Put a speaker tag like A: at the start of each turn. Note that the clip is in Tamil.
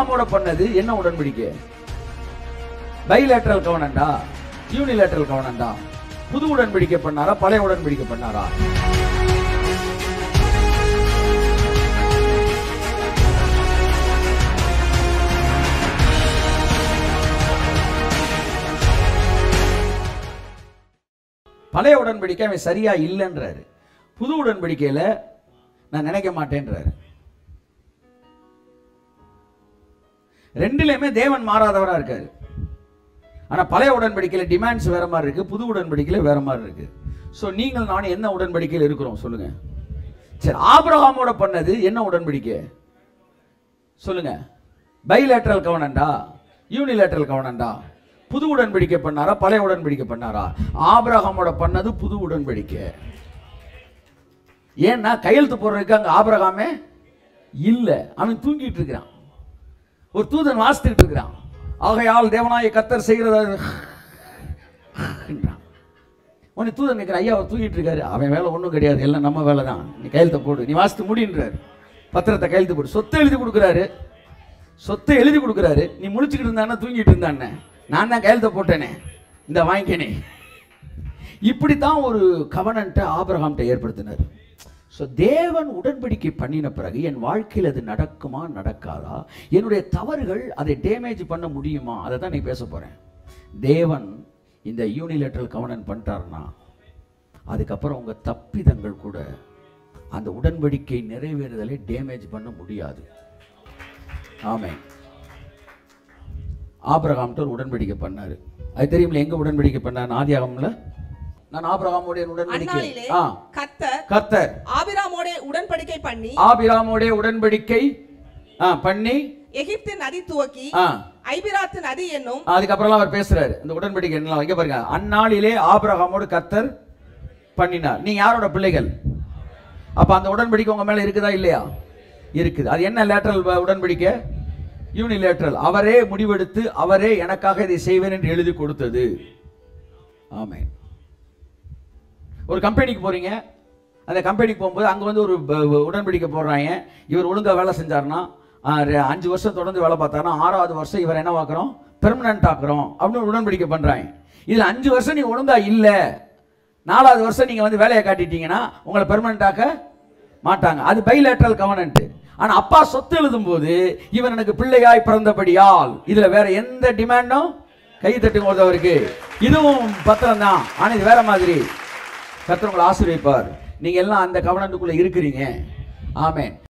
A: ஆபிரகாமோட பண்ணது என்ன உடன்படிக்கை பைலேட்டரல் கவனண்டா யூனிலேட்டரல் கவனண்டா புது உடன்படிக்கை பண்ணாரா பழைய உடன்படிக்கை பண்ணாரா பழைய உடன்படிக்கை அவன் சரியா இல்லைன்றாரு புது உடன்படிக்கையில நான் நினைக்க மாட்டேன்றாரு ரெண்டுலயுமே தேவன் மாறாதவரா இருக்காரு ஆனா பழைய உடன்படிக்கையில டிமாண்ட்ஸ் வேற மாதிரி இருக்கு புது உடன்படிக்கையில வேற மாதிரி இருக்கு சோ நீங்கள் நானும் என்ன உடன்படிக்கையில் இருக்கிறோம் சொல்லுங்க சரி ஆபிரகாமோட பண்ணது என்ன உடன்படிக்கை சொல்லுங்க பைலேட்டரல் கவனண்டா யூனிலேட்டரல் கவனண்டா புது உடன்படிக்கை பண்ணாரா பழைய உடன்படிக்கை பண்ணாரா ஆபிரகாமோட பண்ணது புது உடன்படிக்கை ஏன்னா கையெழுத்து போடுறதுக்கு அங்க ஆபிரகாமே இல்ல அவன் தூங்கிட்டு இருக்கிறான் ஒரு தூதன் வாசித்துட்டு இருக்கிறான் ஆகையால் தேவனாய கத்தர் செய்கிறத உன்னை தூதன் நிற்கிற ஐயா அவர் தூங்கிட்டு இருக்காரு அவன் வேலை ஒன்றும் கிடையாது எல்லாம் நம்ம வேலை தான் நீ கையெழுத்த போடு நீ வாசித்து முடின்றாரு பத்திரத்தை கையெழுத்து போடு சொத்தை எழுதி கொடுக்குறாரு சொத்தை எழுதி கொடுக்குறாரு நீ முழிச்சுக்கிட்டு இருந்தானே தூங்கிட்டு இருந்தானே நான் தான் கையெழுத்த போட்டேனே இந்த வாங்கிக்கனே இப்படித்தான் ஒரு கவனன்ட்டை ஆபிரகாம்கிட்ட ஏற்படுத்தினார் ஸோ தேவன் உடன்படிக்கை பண்ணின பிறகு என் வாழ்க்கையில் அது நடக்குமா நடக்காதா என்னுடைய தவறுகள் அதை டேமேஜ் பண்ண முடியுமா அதை தான் நீ பேச போகிறேன் தேவன் இந்த யூனிலேட்டரல் கவனன் பண்ணிட்டாருன்னா அதுக்கப்புறம் உங்கள் தப்பிதங்கள் கூட அந்த உடன்படிக்கை நிறைவேறுதலை டேமேஜ் பண்ண முடியாது ஆமென் ஆபிரகாம்கிட்ட ஒரு உடன்படிக்கை பண்ணாரு அது தெரியுமில்ல எங்க உடன்படிக்கை பண்ணார் ஆதியாகம்ல நான் ஆபிரகாமுடைய உடன்படிக்கை
B: அந்நாளிலே
A: ஆ
B: கத்தர்
A: கர்த்தர்
B: ஆபிராமோட உடன்படிக்கை பண்ணி
A: ஆபிராமுடைய உடன்படிக்கை ஆ பண்ணி
B: எகிப்து நதி துவக்கி
A: ஆ
B: ஐபிராத்து நதி என்னும்
A: அதுக்கப்புறம் அவர் பேசுறாரு இந்த உடன்படிக்கை என்ன வைக்க பாருங்க அந்நாளிலே ஆபிரகாமோடு கர்த்தர் பண்ணினார் நீங்க யாரோட பிள்ளைகள் அப்ப அந்த உடன்படிக்கை உங்க மேல இருக்குதா இல்லையா இருக்குது அது என்ன லேட்டரல் உடன்படிக்கை யூனிலேட்டரல் அவரே முடிவெடுத்து அவரே எனக்காக இதை செய்வேன் என்று எழுதி கொடுத்தது ஆமென் ஒரு கம்பெனிக்கு போறீங்க அந்த கம்பெனிக்கு போகும்போது அங்கே வந்து ஒரு ப- உடன்படிக்கை போடுறாங்க இவர் ஒழுங்கா வேலை செஞ்சாருன்னா ஆ, ரெ- அஞ்சு வருஷம் தொடர்ந்து வேலை பார்த்தாருன்னா ஆறாவது வருஷம் இவர் என்ன ஆக்குறோம் பெர்மனன்ட் ஆக்குறோம் அப்படின்னு ஒரு உடன்படிக்கை பண்றாங்க இதுல அஞ்சு வருஷம் நீங்க ஒழுங்கா இல்ல நாலாவது வருஷம் நீங்க வந்து வேலையை காட்டிட்டீங்கன்னா உங்களை பெர்மனன்ட் ஆக்க மாட்டாங்க அது பைலேட்டரல் கவனன்ட் ஆனா அப்பா சொத்து எழுதும் போது இவன் எனக்கு பிள்ளையாய் பிறந்தபடியால் இதுல வேற எந்த டிமாண்டும் கை தட்டுங்க ஒருத்தவருக்கு இதுவும் பத்திரம் தான் ஆனா இது வேற மாதிரி கர்த்தர் உங்களை ஆசீர்வதிப்பார் நீங்க எல்லாம் அந்த கவனத்துக்குள்ள இருக்கிறீங்க ஆமென்